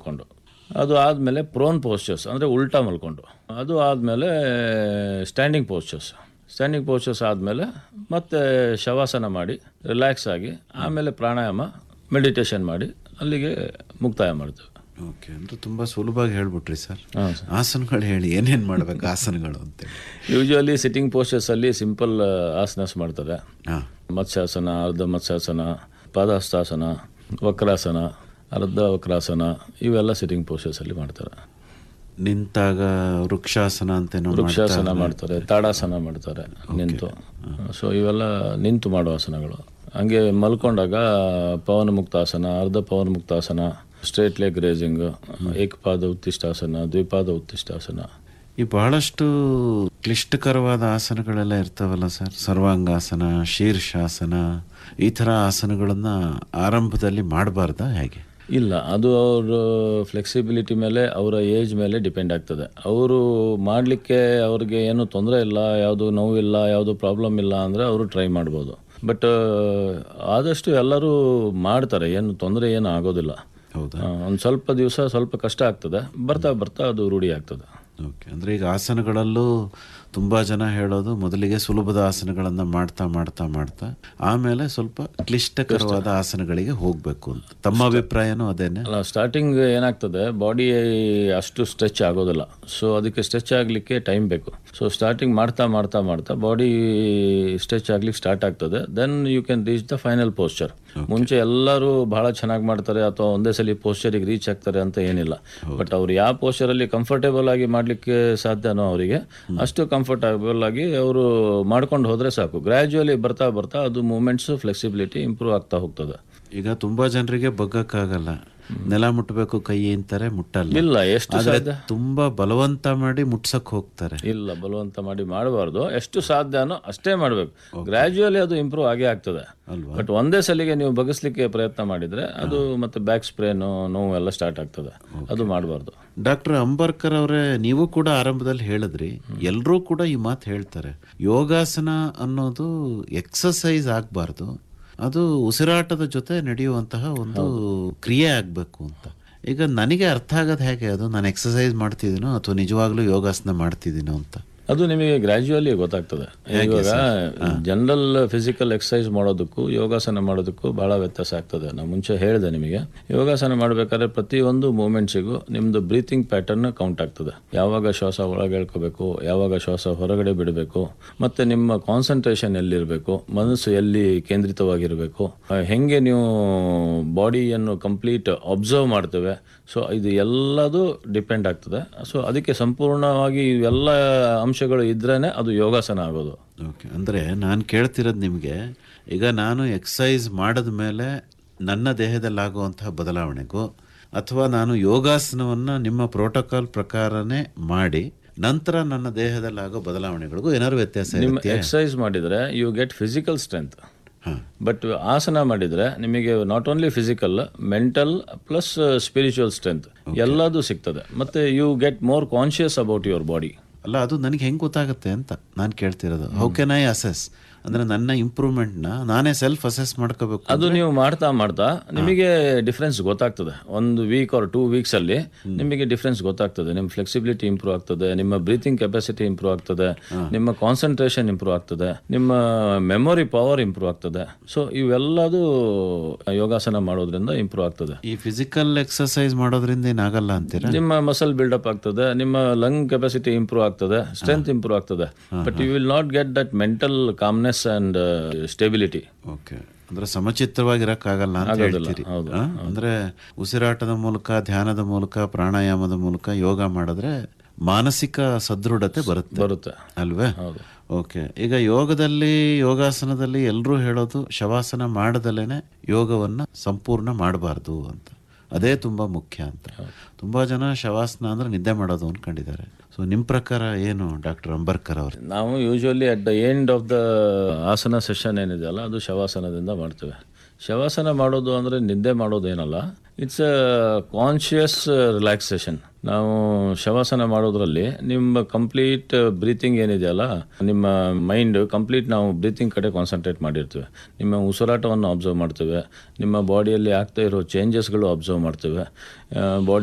ಮಲ್ಕೊಂಡು ಅದು ಆದಮೇಲೆ ಪ್ರೋನ್ ಪೋಸ್ಚರ್ಸ್ ಅಂದರೆ ಉಲ್ಟಾ ಮಲ್ಕೊಂಡು ಅದು ಆದಮೇಲೆ ಸ್ಟ್ಯಾಂಡಿಂಗ್ ಪೋಸ್ಚರ್ಸ್ ಸ್ಟ್ಯಾಂಡಿಂಗ್ ಪೋಸ್ಚರ್ಸ್ ಆದಮೇಲೆ ಮತ್ತೆ ಶವಾಸನ ಮಾಡಿ ರಿಲ್ಯಾಕ್ಸ್ ಆಗಿ ಆಮೇಲೆ ಪ್ರಾಣಾಯಾಮ ಮೆಡಿಟೇಷನ್ ಮಾಡಿ ಅಲ್ಲಿಗೆ ಮುಕ್ತಾಯ ಮಾಡ್ತೇವೆ ಓಕೆ ಅಂದ್ರೆ ತುಂಬಾ ಸುಲಭವಾಗಿ ಹೇಳ್ಬಿಟ್ರಿ ಸರ್ ಹಾಂ ಆಸನಗಳು ಹೇಳಿ ಏನೇನ್ ಮಾಡ್ಬೇಕು ಆಸನಗಳು ಅಂತೇಳಿ ಯೂಶುವಲಿ ಸಿಟ್ಟಿಂಗ್ ಪೋಸ್ಚರ್ಸಲ್ಲಿ ಸಿಂಪಲ್ ಆಸನಸ್ ಮಾಡ್ತಾರೆ ಹಾ ಮತ್ಸ್ಯಾಸನ ಅರ್ಧ ಮತ್ಸ್ಯಾಸನ ಪಾದಹಸ್ತಾಸನ ವಕ್ರಾಸನ ಅರ್ಧ ವಕ್ರಾಸನ ಇವೆಲ್ಲ ಸಿಟ್ಟಿಂಗ್ ಪೋಸ್ಚರ್ಸಲ್ಲಿ ಮಾಡ್ತಾರೆ ನಿಂತಾಗ ವೃಕ್ಷಾಸನ ಅಂತೇನೋ ವೃಕ್ಷಾಸನ ಮಾಡ್ತಾರೆ ತಾಡಾಸನ ಮಾಡ್ತಾರೆ ನಿಂತು ಸೊ ಇವೆಲ್ಲ ನಿಂತು ಮಾಡೋ ಆಸನಗಳು ಹಂಗೆ ಮಲ್ಕೊಂಡಾಗ Pavana Muktasana Ardha Pavana Muktasana straight leg raising Ekapada Uttishtasana Dwipada Uttishtasana ಈ ಬಹಳಷ್ಟು ಕ್ಲಿಷ್ಟಕರವಾದ ಆಸನಗಳೆಲ್ಲ ಇರ್ತಾವಲ್ಲ ಸರ್ ಸರ್ವಾಂಗಾಸನ ಶೀರ್ಷಾಸನ ಈ ಥರ ಆಸನಗಳನ್ನ ಆರಂಭದಲ್ಲಿ ಮಾಡಬಾರ್ದಾ ಹೇಗೆ ಇಲ್ಲ ಅದು ಅವ್ರ ಫ್ಲೆಕ್ಸಿಬಿಲಿಟಿ ಮೇಲೆ ಅವರ ಏಜ್ ಮೇಲೆ ಡಿಪೆಂಡ್ ಆಗ್ತದೆ ಅವರು ಮಾಡಲಿಕ್ಕೆ ಅವ್ರಿಗೆ ಏನು ತೊಂದರೆ ಇಲ್ಲ ಯಾವುದು ನೋವಿಲ್ಲ ಯಾವುದು ಪ್ರಾಬ್ಲಮ್ ಇಲ್ಲ ಅಂದರೆ ಅವರು ಟ್ರೈ ಮಾಡ್ಬೋದು ಬಟ್ ಆದಷ್ಟು ಎಲ್ಲರೂ ಮಾಡ್ತಾರೆ ಏನು ತೊಂದರೆ ಏನು ಆಗೋದಿಲ್ಲ ಹೌದಾ ಒಂದು ಸ್ವಲ್ಪ ದಿವಸ ಸ್ವಲ್ಪ ಕಷ್ಟ ಆಗ್ತದೆ ಬರ್ತಾ ಬರ್ತಾ ಅದು ರೂಢಿ ಆಗ್ತದೆ ಓಕೆ ಅಂದರೆ ಈಗ ಆಸನಗಳಲ್ಲೂ ತುಂಬ ಜನ ಹೇಳೋದು ಮೊದಲಿಗೆ ಸುಲಭದ ಆಸನಗಳನ್ನು ಮಾಡ್ತಾ ಮಾಡ್ತಾ ಮಾಡ್ತಾ ಆಮೇಲೆ ಸ್ವಲ್ಪ ಕ್ಲಿಷ್ಟಕರವಾದ ಆಸನಗಳಿಗೆ ಹೋಗಬೇಕು ಅಂತ ತಮ್ಮ ಅಭಿಪ್ರಾಯನೂ ಅದೇನೆ ಅಲ್ಲ ಸ್ಟಾರ್ಟಿಂಗ್ ಏನಾಗ್ತದೆ ಬಾಡಿ ಅಷ್ಟು ಸ್ಟ್ರೆಚ್ ಆಗೋದಿಲ್ಲ ಸೊ ಅದಕ್ಕೆ ಸ್ಟ್ರೆಚ್ ಆಗಲಿಕ್ಕೆ ಟೈಮ್ ಬೇಕು ಸೊ ಸ್ಟಾರ್ಟಿಂಗ್ ಮಾಡ್ತಾ ಮಾಡ್ತಾ ಮಾಡ್ತಾ ಬಾಡಿ ಸ್ಟ್ರೆಚ್ ಆಗ್ಲಿಕ್ಕೆ ಸ್ಟಾರ್ಟ್ ಆಗ್ತದೆ then you can reach the final posture ಮುಂಚೆ ಎಲ್ಲರೂ ಬಹಳ ಚೆನ್ನಾಗಿ ಮಾಡ್ತಾರೆ ಅಥವಾ ಒಂದೇ ಸಲ ಪೋಸ್ಚರಿಗೆ ರೀಚ್ ಆಗ್ತಾರೆ ಅಂತ ಏನಿಲ್ಲ ಬಟ್ ಅವ್ರು ಯಾವ ಪೋಸ್ಚರಲ್ಲಿ ಕಂಫರ್ಟೇಬಲ್ ಆಗಿ ಮಾಡಲಿಕ್ಕೆ ಸಾಧ್ಯನೋ ಅವರಿಗೆ ಅಷ್ಟು ಕಂಫರ್ಟೇಬಲ್ ಆಗಿ ಅವರು ಮಾಡ್ಕೊಂಡು ಹೋದ್ರೆ ಸಾಕು ಗ್ರ್ಯಾಜುಯಲಿ ಬರ್ತಾ ಬರ್ತಾ ಅದು ಮೂಮೆಂಟ್ಸ್ ಫ್ಲೆಕ್ಸಿಬಿಲಿಟಿ ಇಂಪ್ರೂವ್ ಆಗ್ತಾ ಹೋಗ್ತದೆ ಈಗ ತುಂಬಾ ಜನರಿಗೆ ಬಗ್ಗಕ್ಕಾಗಲ್ಲ ನೆಲ ಮುಟ್ಟಬೇಕು ಕೈ ಅಂತಾರೆ ಮುಟ್ಟಲ್ಲ ಇಲ್ಲ ಎಷ್ಟು ಆದ್ರೆ ಸಾಧ್ಯ ತುಂಬಾ ಬಲವಂತ ಮಾಡಿ ಮುಟ್ಸಕ್ ಹೋಗ್ತಾರೆ ಇಲ್ಲ ಬಲವಂತ ಮಾಡಿ ಮಾಡಬಾರ್ದು ಎಷ್ಟು ಸಾಧ್ಯನೋ ಅಷ್ಟೇ ಮಾಡಬೇಕು ಗ್ರಾಜುಯಲಿ ಅದು ಇಂಪ್ರೂವ್ ಆಗೇ ಆಗ್ತದೆ ಅಲ್ವಾ? ಬಟ್ ಒಂದೇ ಸಲಿಗೆ ನೀವು ಬಗ್ಗಿಸ್ಲಿಕ್ಕೆ ಪ್ರಯತ್ನ ಮಾಡಿದ್ರೆ ಅದು ಮತ್ತೆ ಬ್ಯಾಕ್ ಸ್ಪ್ರೇನು ನೋವು ಎಲ್ಲ ಸ್ಟಾರ್ಟ್ ಆಗ್ತದೆ ಅದು ಮಾಡಬಾರ್ದು ಡಾಕ್ಟರ್ ಅಂಬರ್ಕರ್ ಅವರೇ ನೀವು ಕೂಡ ಆರಂಭದಲ್ಲಿ ಹೇಳಿದ್ರಿ ಎಲ್ಲರೂ ಕೂಡ ಈ ಮಾತು ಹೇಳ್ತಾರೆ ಯೋಗಾಸನ ಅನ್ನೋದು ಎಕ್ಸಸೈಸ್ ಆಗಬಾರ್ದು ಅದು ಉಸಿರಾಟದ ಜೊತೆ ನಡೆಯುವಂತಹ ಒಂದು ಕ್ರಿಯೆ ಆಗಬೇಕು ಅಂತ ಈಗ ನನಗೆ ಅರ್ಥ ಆಗೋದು ಹೇಗೆ ಅದು ನಾನು ಎಕ್ಸಸೈಸ್ ಮಾಡ್ತಿದ್ದೀನೋ ಅಥವಾ ನಿಜವಾಗ್ಲೂ ಯೋಗಾಸನ ಮಾಡ್ತಿದ್ದೀನೋ ಅಂತ ಅದು ನಿಮಗೆ ಗ್ರಾಜುಯಲಿ ಗೊತ್ತಾಗ್ತದೆ ಇವಾಗ ಜನರಲ್ ಫಿಸಿಕಲ್ ಎಕ್ಸಸೈಸ್ ಮಾಡೋದಕ್ಕೂ ಯೋಗಾಸನ ಮಾಡೋದಕ್ಕೂ ಬಹಳ ವ್ಯತ್ಯಾಸ ಆಗ್ತದೆ ನಾನು ಮುಂಚೆ ಹೇಳಿದೆ ನಿಮಗೆ ಯೋಗಾಸನ ಮಾಡಬೇಕಾದ್ರೆ ಪ್ರತಿಯೊಂದು ಮೂಮೆಂಟ್ಸಿಗೂ ನಿಮ್ದು ಬ್ರೀತಿಂಗ್ ಪ್ಯಾಟರ್ನ್ ಕೌಂಟ್ ಆಗ್ತದೆ ಯಾವಾಗ ಶ್ವಾಸ ಒಳಗೆ ಎಳ್ಕೋಬೇಕು ಯಾವಾಗ ಶ್ವಾಸ ಹೊರಗಡೆ ಬಿಡಬೇಕು ಮತ್ತೆ ನಿಮ್ಮ ಕಾನ್ಸಂಟ್ರೇಷನ್ ಎಲ್ಲಿರಬೇಕು ಮನಸ್ಸು ಎಲ್ಲಿ ಕೇಂದ್ರಿತವಾಗಿರಬೇಕು ಆ, ಹೆಂಗೆ ನೀವು ಬಾಡಿಯನ್ನು ಕಂಪ್ಲೀಟ್ ಅಬ್ಸರ್ವ್ ಮಾಡ್ತೇವೆ ಸೊ ಇದು ಎಲ್ಲದು ಡಿಪೆಂಡ್ ಆಗ್ತದೆ ಸೊ ಅದಕ್ಕೆ ಸಂಪೂರ್ಣವಾಗಿ ಇವೆಲ್ಲ ಅಂಶಗಳು ಇದ್ರೇನೆ ಅದು ಯೋಗಾಸನ ಆಗೋದು ಓಕೆ ಅಂದರೆ ನಾನು ಕೇಳ್ತಿರೋದು ನಿಮಗೆ ಈಗ ನಾನು ಎಕ್ಸಸೈಸ್ ಮಾಡಿದ ಮೇಲೆ ನನ್ನ ದೇಹದಲ್ಲಾಗುವಂತಹ ಬದಲಾವಣೆಗೂ ಅಥವಾ ನಾನು ಯೋಗಾಸನವನ್ನು ನಿಮ್ಮ ಪ್ರೋಟೋಕಾಲ್ ಪ್ರಕಾರನೇ ಮಾಡಿ ನಂತರ ನನ್ನ ದೇಹದಲ್ಲಾಗೋ ಬದಲಾವಣೆಗಳಿಗೂ ಏನಾದ್ರು ವ್ಯತ್ಯಾಸ ನಿಮ್ಮ ಇರುತ್ತೆ ಎಕ್ಸಸೈಸ್ ಮಾಡಿದ್ರೆ ಯು ಗೆಟ್ ಫಿಸಿಕಲ್ ಸ್ಟ್ರೆಂತ್ ಹಾಂ ಬಟ್ ಆಸನ ಮಾಡಿದ್ರೆ ನಿಮಗೆ not only physical mental plus spiritual strength ಎಲ್ಲದೂ ಸಿಗ್ತದೆ ಮತ್ತೆ you get more conscious about your body ಅಲ್ಲ ಅದು ನನಗೆ ಹೆಂಗೆ ಗೊತ್ತಾಗುತ್ತೆ ಅಂತ ನಾನು ಕೇಳ್ತಿರೋದು ಹೌ ಕೆನ್ ಐ ಅಸೆಸ್ ಅಂದರೆ ನನ್ನ ಇಂಪ್ರೂವ್ಮೆಂಟ್ನ ನಾನೇ ಸೆಲ್ಫ್ ಅಸೆಸ್ ಮಾಡ್ಕೋಬೇಕು ಅದು ನೀವು ಮಾಡ್ತಾ ಮಾಡ್ತಾ ನಿಮಗೆ ಡಿಫ್ರೆನ್ಸ್ ಗೊತ್ತಾಗ್ತದೆ ಒಂದು ವೀಕ್ ಆರ್ ಟೂ ವೀಕ್ಸ್ ಅಲ್ಲಿ ನಿಮಗೆ ಡಿಫ್ರೆನ್ಸ್ ಗೊತ್ತಾಗ್ತದೆ ನಿಮ್ಮ ಫ್ಲೆಕ್ಸಿಬಿಲಿಟಿ ಇಂಪ್ರೂವ್ ಆಗ್ತದೆ ನಿಮ್ಮ ಬ್ರೀತಿಂಗ್ ಕೆಪಾಸಿಟಿ ಇಂಪ್ರೂವ್ ಆಗ್ತದೆ ನಿಮ್ಮ ಕಾನ್ಸಂಟ್ರೇಷನ್ ಇಂಪ್ರೂವ್ ಆಗ್ತದೆ ನಿಮ್ಮ ಮೆಮೊರಿ ಪವರ್ ಇಂಪ್ರೂವ್ ಆಗ್ತದೆ ಸೊ ಇವೆಲ್ಲದು ಯೋಗಾಸನ ಮಾಡೋದ್ರಿಂದ ಇಂಪ್ರೂವ್ ಆಗ್ತದೆ ಈ ಫಿಸಿಕಲ್ ಎಕ್ಸಸೈಸ್ ಮಾಡೋದ್ರಿಂದ ಏನಾಗಲ್ಲ ಅಂತೀರಾ ನಿಮ್ಮ ಮಸಲ್ ಬಿಲ್ಡಪ್ ಆಗ್ತದೆ ನಿಮ್ಮ ಲಂಗ್ ಕೆಪಾಸಿಟಿ ಇಂಪ್ರೂವ್ ಆಗ್ತದೆ ಸ್ಟ್ರೆಂತ್ ಇಂಪ್ರೂವ್ ಆಗ್ತದೆ but you will not get that mental calmness and stability okay ಅಂದ್ರೆ ಸಮಚಿತ್ರವಾಗಿರಕ್ಕಾಗಲ್ಲ ಅಂತ ಆಗೋದಿಲ್ಲ, ಹೇಳ್ತೀರಿ ಹೌದು, ಆ? ಅಂದ್ರೆ ಉಸಿರಾಟದ ಮೂಲಕ ಧ್ಯಾನದ ಮೂಲಕ ಪ್ರಾಣಾಯಾಮದ ಮೂಲಕ ಯೋಗ ಮಾಡಿದ್ರೆ ಮಾನಸಿಕ ಸದೃಢತೆ ಬರುತ್ತೆ ಬರುತ್ತೆ ಅಲ್ವೇ ಹೌದು ಓಕೆ ಈಗ ಯೋಗದಲ್ಲಿ ಯೋಗಾಸನದಲ್ಲಿ ಎಲ್ಲರೂ ಹೇಳೋದು ಶವಾಸನ ಮಾಡದಲೇನೆ ಯೋಗವನ್ನ ಸಂಪೂರ್ಣ ಮಾಡಬಾರ್ದು ಅಂತ ಅದೇ ತುಂಬಾ ಮುಖ್ಯ ಅಂತ ತುಂಬಾ ಜನ ಶವಾಸನ ಅಂದ್ರೆ ನಿದ್ದೆ ಮಾಡೋದು ಅನ್ಕೊಂಡಿದ್ದಾರೆ ಸೊ ನಿಮ್ ಪ್ರಕಾರ ಏನು ಡಾಕ್ಟರ್ ಅಂಬರ್ಕರ್ ಅವ್ರೆ ನಾವು usually at the end of the asana session ಏನಿದೆಯಲ್ಲ ಅದು ಶವಾಸನದಿಂದ ಮಾಡ್ತೇವೆ ಶವಾಸನ ಮಾಡೋದು ಅಂದರೆ ನಿದ್ದೆ ಮಾಡೋದೇನಲ್ಲ ಇಟ್ಸ್ ಅ ಕಾನ್ಷಿಯಸ್ ರಿಲ್ಯಾಕ್ಸೇಷನ್ ನಾವು ಶವಾಸನ ಮಾಡೋದ್ರಲ್ಲಿ ನಿಮ್ಮ ಕಂಪ್ಲೀಟ್ ಬ್ರೀತಿಂಗ್ ಏನಿದೆಯಲ್ಲ ನಿಮ್ಮ ಮೈಂಡ್ ಕಂಪ್ಲೀಟ್ ನಾವು ಬ್ರೀತಿಂಗ್ ಕಡೆ ಕಾನ್ಸಂಟ್ರೇಟ್ ಮಾಡಿರ್ತೀವಿ ನಿಮ್ಮ ಉಸಿರಾಟವನ್ನು ಅಬ್ಸರ್ವ್ ಮಾಡ್ತೇವೆ ನಿಮ್ಮ ಬಾಡಿಯಲ್ಲಿ ಆಗ್ತಾ ಇರೋ ಚೇಂಜಸ್ಗಳು ಅಬ್ಸರ್ವ್ ಮಾಡ್ತೇವೆ ಬಾಡಿ